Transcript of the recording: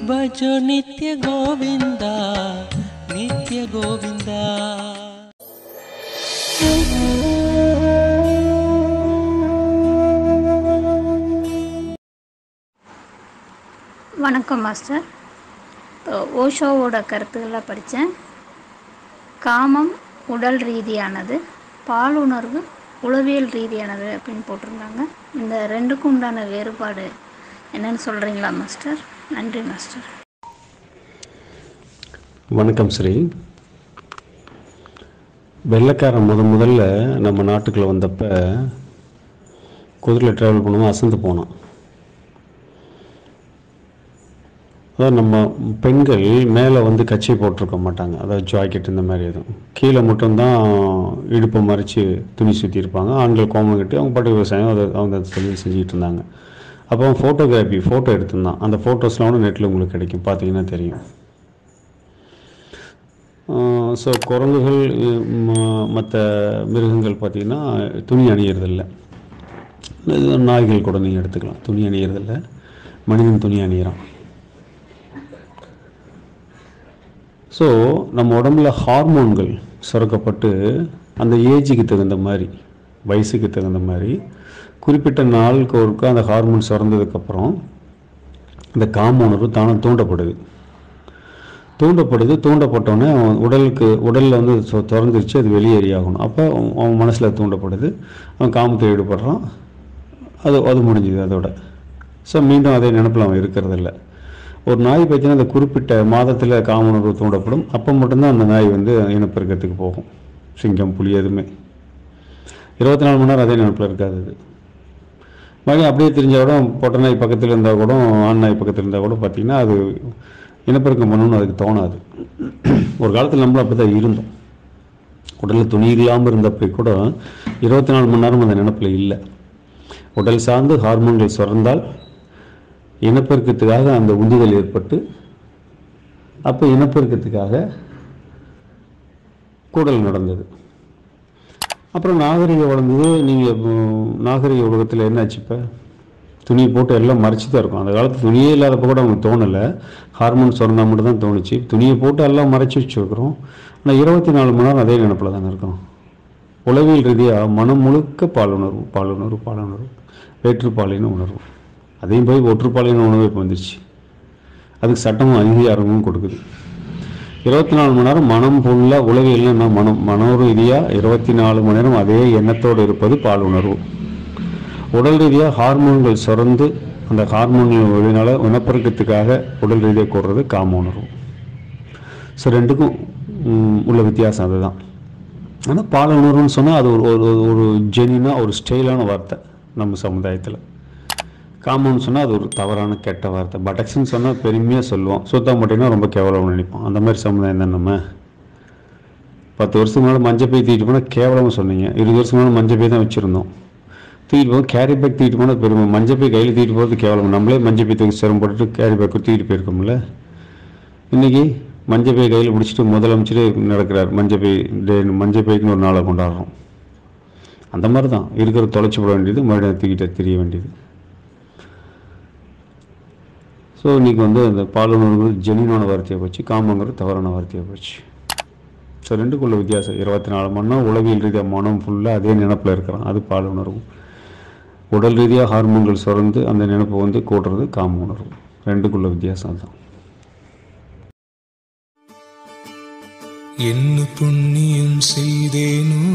ಭಜೋ ನಿತ್ಯ ಗೋವಿಂದ ನಿತ್ಯ ಗೋವಿಂದ வணக்கம் மாஸ்டர் இப்போ ஓஷோவோட கருத்துக்களை படித்தேன் காமம் உடல் ரீதியானது பாலுணர்வு உளவியல் ரீதியானது அப்படின்னு போட்டிருந்தாங்க இந்த ரெண்டுக்கும் உண்டான வேறுபாடு என்னன்னு சொல்கிறீங்களா மாஸ்டர் நன்றி மாஸ்டர் வணக்கம் ஸ்ரீ வெள்ளைக்காரன் முத முதல்ல நம்ம நாட்டுக்குள்ள வந்தப்ப குதிரையில் ட்ராவல் பண்ணுவோம் அசந்து போனான் அதாவது நம்ம பெண்கள் மேலே வந்து கச்சி போட்டிருக்க மாட்டாங்க அதாவது ஜாக்கெட் இந்த மாதிரி எதுவும் கீழே மட்டும்தான் இடுப்பை மறைச்சி துணி சுற்றி இருப்பாங்க ஆண்கள் கோமம் கட்டி அவங்க பாட்டு விவசாயம் அதை அவங்க அதை தொழில் செஞ்சுக்கிட்டு இருந்தாங்க அப்போ ஃபோட்டோகிராஃபி ஃபோட்டோ எடுத்திருந்தான் அந்த ஃபோட்டோஸ்லாம் கூட நெட்டில் உங்களுக்கு கிடைக்கும் பார்த்தீங்கன்னா தெரியும் ஸோ குரங்குகள் மற்ற மிருகங்கள் பார்த்திங்கன்னா துணி அணியறதில்ல இது நாய்கள் கூட நீங்கள் எடுத்துக்கலாம் துணி அணியறதில்ல மனிதன் துணி அணியிறான் ஸோ நம்ம உடம்புல ஹார்மோன்கள் சுரக்கப்பட்டு அந்த ஏஜுக்கு தகுந்த மாதிரி வயசுக்கு தகுந்த மாதிரி குறிப்பிட்ட நாளுக்கு ஒருக்கா அந்த ஹார்மோன் சுரந்ததுக்கப்புறம் இந்த காமோனரு தானே தூண்டப்படுது தூண்டப்படுது தூண்டப்பட்டோடனே அவன் உடலுக்கு உடலில் வந்து சொ- திறந்துருச்சு அது வெளியேறி ஆகணும் அப்போ அவன் அவன் மனசில் தூண்டப்படுது அவன் காமத்தில் ஈடுபடுறான் அது அது முடிஞ்சுது அதோட ஸோ மீண்டும் அதே நினப்பில் அவன் இருக்கிறதில்ல ஒரு நாய் பார்த்தீங்கன்னா அந்த குறிப்பிட்ட மாதத்தில் காமணர்வு தூண்டப்படும் அப்போ மட்டும்தான் அந்த நாய் வந்து இனப்பெருக்கத்துக்கு போகும் சிங்கம் புலி எதுவுமே இருபத்தி நாலு மணி நேரம் அதே நினப்பில் இருக்காது அது மறுபடியும் அப்படியே தெரிஞ்ச கூட பொட்டை நாய் பக்கத்தில் இருந்தால் கூட ஆண் நாய் பக்கத்தில் இருந்தால் கூட பார்த்தீங்கன்னா அது இனப்பெருக்கம் பண்ணணும்னு அதுக்கு தோணாது ஒரு காலத்தில் நம்மளும் அப்படி தான் இருந்தோம் உடலில் துணி இல்லாமல் இருந்தப்போ கூட இருபத்தி நாலு மணி நேரம் அந்த நினப்பில் இல்லை உடல் சார்ந்து ஹார்மோன்கள் சுரந்தால் இனப்பெருக்கத்துக்காக அந்த உந்துதல் ஏற்பட்டு அப்போ இனப்பெருக்கத்துக்காக கூடல் நடந்தது அப்புறம் நாகரிகம் வளர்ந்தது நீங்கள் நாகரிக உலகத்தில் என்னாச்சு இப்போ துணி போட்டு எல்லாம் மறைச்சி தான் இருக்கும் அந்த காலத்து துணியே இல்லாதப்போ கூட அவங்க தோணலை ஹார்மோன் சுரந்தா மட்டும் தான் தோணுச்சு துணியை போட்டு எல்லாம் மறைச்சி வச்சுருக்குறோம் ஆனால் இருபத்தி நாலு மணி நேரம் அதே நினப்பில் தானே இருக்கோம் உளவியல் ரீதியாக மனம் முழுக்க பாலுணர்வு பாலுணர்வு பாலுணர்வு வேற்றுப்பாலின உணர்வு அதையும் போய் ஒற்றுப்பாலின உணர்வு இப்போ வந்துருச்சு அதுக்கு சட்டமும் அங்கீகாரமும் கொடுக்குது இருபத்தி நாலு மணி நேரம் மனம் ஃபுல்லாக உளவியல்னா என்ன மனம் மனோ ரீதியாக இருபத்தி நாலு மணி நேரம் அதே எண்ணத்தோடு இருப்பது பாலுணர்வு உடல் ரீதியாக ஹார்மோன்கள் சுரந்து அந்த ஹார்மோன்கள் வழினால இனப்பெருக்கத்துக்காக உடல் ரீதியாக கூடுறது காம உணர்வு ஸோ ரெண்டுக்கும் ம், உள்ள வித்தியாசம் அதுதான் ஆனால் பால உணர்வுன்னு சொன்னால் அது ஒரு ஒரு ஒரு ஜெனினாக ஒரு ஸ்டைலான வார்த்தை நம்ம சமுதாயத்தில் காமன்னு சொன்னால் அது ஒரு தவறான கெட்ட வார்த்தை பட்டக்ஸ்ன்னு சொன்னால் பெருமையாக சொல்லுவோம் சுத்தம் மட்டும்னா ரொம்ப கேவலம்னு நினைப்போம் அந்த மாதிரி சமுதாயம் தான் நம்ம பத்து வருஷத்துக்கு முன்னாடி மஞ்சள் பை தூக்கிட்டு போனால் கேவலமாக சொன்னீங்க இருபது வருஷத்துக்கு முன்னாடி மஞ்சள் பை தான் வச்சுருந்தோம் தூக்கிட்டு போக கேரி பேக் தூக்கிட்டு போனால் பெருமை மஞ்சள் பை கையில் தூக்கிட்டு போகிறது கேவலம் நம்மளே மஞ்சள் பை தூக்கி சிரம் போட்டுட்டு கேரி பேக் தூக்கிட்டு போயிருக்கோம்ல இன்றைக்கி மஞ்சள் பை கையில் பிடிச்சிட்டு முதலமைச்சர் நடக்கிறார் மஞ்சள் பை டே மஞ்சள் பைக்குன்னு ஒரு நாளை கொண்டாடுறோம் அந்த மாதிரி தான் இருக்கிற தொலைச்சி போட வேண்டியது மறுபடியும் தூக்கிட்டு தெரிய வேண்டியது ஸோ இன்றைக்கி வந்து அந்த பாலுணர்வு ஜெனினான வார்த்தையை போச்சு காமங்கிறது தவறான வார்த்தையை போச்சு ஸோ ரெண்டுக்குள்ள வித்தியாசம் இருபத்தி நாலு மணி நேரம் உளவியல் ரீதியாக மனம் ஃபுல்லாக அதே நினப்பில் இருக்கிறான் அது பாலுணர்வு உடல் ரீதியாக ஹார்மோன்கள் சுரந்து அந்த நினைப்பை வந்து கூட்டுறது காம உணர்வு ரெண்டுக்குள்ள வித்தியாசம் அதுதான் என்ன புண்ணியம் செய்தேனோ